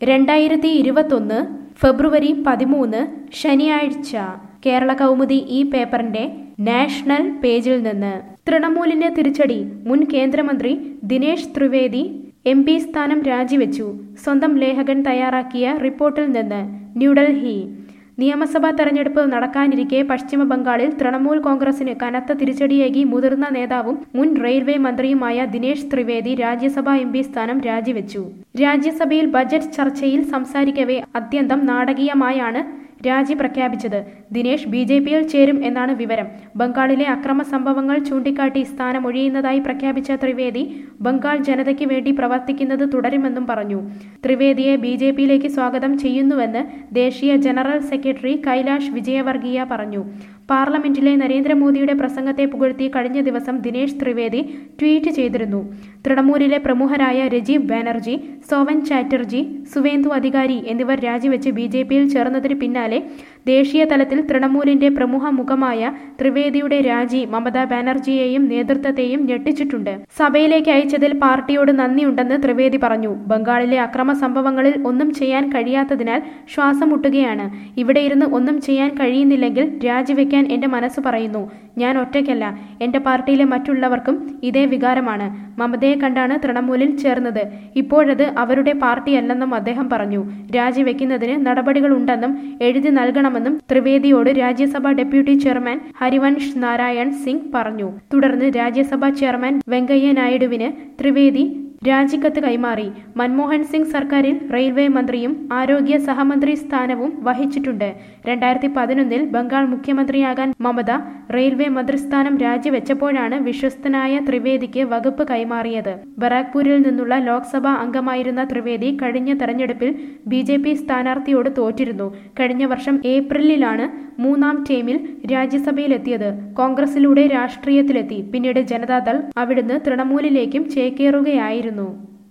രണ്ടായിരത്തി ഇരുപത്തൊന്ന് ഫെബ്രുവരി പതിമൂന്ന് ശനിയാഴ്ച കേരള കൗമുദി ഈ പേപ്പറിന്റെ നാഷണൽ പേജിൽ നിന്ന് തൃണമൂലിന് തിരിച്ചടി മുൻ കേന്ദ്രമന്ത്രി ദിനേശ് ത്രിവേദി എം പി സ്ഥാനം രാജിവെച്ചു സ്വന്തം ലേഖകൻ തയ്യാറാക്കിയ റിപ്പോർട്ടിൽ നിന്ന് ന്യൂഡൽഹി നിയമസഭാ തെരഞ്ഞെടുപ്പ് നടക്കാനിരിക്കെ പശ്ചിമ ബംഗാളിൽ തൃണമൂൽ കോൺഗ്രസിന് കനത്ത തിരിച്ചടിയേകി മുതിർന്ന നേതാവും മുൻ റെയിൽവേ മന്ത്രിയുമായ ദിനേശ് ത്രിവേദി രാജ്യസഭാ എം പി സ്ഥാനം രാജിവെച്ചു രാജ്യസഭയിൽ ബജറ്റ് ചർച്ചയിൽ സംസാരിക്കവേ അത്യന്തം നാടകീയമായാണ് രാജി പ്രഖ്യാപിച്ചത് ദിനേശ് ബി ജെ പിയിൽ ചേരും എന്നാണ് വിവരം ബംഗാളിലെ അക്രമ സംഭവങ്ങൾ ചൂണ്ടിക്കാട്ടി സ്ഥാനമൊഴിയുന്നതായി പ്രഖ്യാപിച്ച ത്രിവേദി ബംഗാൾ ജനതയ്ക്ക് വേണ്ടി പ്രവർത്തിക്കുന്നത് തുടരുമെന്നും പറഞ്ഞു ത്രിവേദിയെ ബി ജെ പിയിലേക്ക് സ്വാഗതം ചെയ്യുന്നുവെന്ന് ദേശീയ ജനറൽ സെക്രട്ടറി കൈലാഷ് വിജയവർഗീയ പറഞ്ഞു പാർലമെന്റിലെ നരേന്ദ്രമോദിയുടെ പ്രസംഗത്തെ പുകഴ്ത്തി കഴിഞ്ഞ ദിവസം ദിനേശ് ത്രിവേദി ട്വീറ്റ് ചെയ്തിരുന്നു തൃണമൂലിലെ പ്രമുഖരായ രജീവ് ബാനർജി സോവൻ ചാറ്റർജി സുവേന്ദു അധികാരി എന്നിവർ രാജിവെച്ച് ബി ജെ പിയിൽ ചേർന്നതിന് പിന്നാലെ ദേശീയ തലത്തിൽ തൃണമൂലിന്റെ പ്രമുഖ മുഖമായ ത്രിവേദിയുടെ രാജി മമതാ ബാനർജിയെയും നേതൃത്വത്തെയും ഞെട്ടിച്ചിട്ടുണ്ട് സഭയിലേക്ക് അയച്ചതിൽ പാർട്ടിയോട് നന്ദിയുണ്ടെന്ന് ത്രിവേദി പറഞ്ഞു ബംഗാളിലെ അക്രമ സംഭവങ്ങളിൽ ഒന്നും ചെയ്യാൻ കഴിയാത്തതിനാൽ ശ്വാസം മുട്ടുകയാണ് ഇവിടെ ഇരുന്ന് ഒന്നും ചെയ്യാൻ കഴിയുന്നില്ലെങ്കിൽ രാജിവെക്കാൻ എന്റെ മനസ്സ് പറയുന്നു ഞാൻ ഒറ്റയ്ക്കല്ല എന്റെ പാർട്ടിയിലെ മറ്റുള്ളവർക്കും ഇതേ വികാരമാണ് മമതയെ കണ്ടാണ് തൃണമൂലിൽ ചേർന്നത് ഇപ്പോഴത് അവരുടെ പാർട്ടിയല്ലെന്നും അദ്ദേഹം പറഞ്ഞു രാജിവെക്കുന്നതിന് നടപടികളുണ്ടെന്നും എഴുതി നൽകണമെന്നും ത്രിവേദിയോട് രാജ്യസഭാ ഡെപ്യൂട്ടി ചെയർമാൻ ഹരിവൻഷ് നാരായൺ സിംഗ് പറഞ്ഞു തുടർന്ന് രാജ്യസഭാ ചെയർമാൻ വെങ്കയ്യ നായിഡുവിന് ത്രിവേദി രാജിക്കത്ത് കൈമാറി മൻമോഹൻ സിംഗ് സർക്കാരിൽ റെയിൽവേ മന്ത്രിയും ആരോഗ്യ സഹമന്ത്രി സ്ഥാനവും വഹിച്ചിട്ടുണ്ട് രണ്ടായിരത്തി പതിനൊന്നിൽ ബംഗാൾ മുഖ്യമന്ത്രിയാകാൻ മമത റെയിൽവേ മന്ത്രിസ്ഥാനം രാജിവെച്ചപ്പോഴാണ് വിശ്വസ്തനായ ത്രിവേദിക്ക് വകുപ്പ് കൈമാറിയത് ബറാക്പൂരിൽ നിന്നുള്ള ലോക്സഭാ അംഗമായിരുന്ന ത്രിവേദി കഴിഞ്ഞ തെരഞ്ഞെടുപ്പിൽ ബി ജെ പി സ്ഥാനാർത്ഥിയോട് തോറ്റിരുന്നു കഴിഞ്ഞ വർഷം ഏപ്രിലിലാണ് മൂന്നാം ടേമിൽ രാജ്യസഭയിലെത്തിയത് കോൺഗ്രസിലൂടെ രാഷ്ട്രീയത്തിലെത്തി പിന്നീട് ജനതാദൾ അവിടുന്ന് തൃണമൂലിലേക്കും ചേക്കേറുകയായിരുന്നു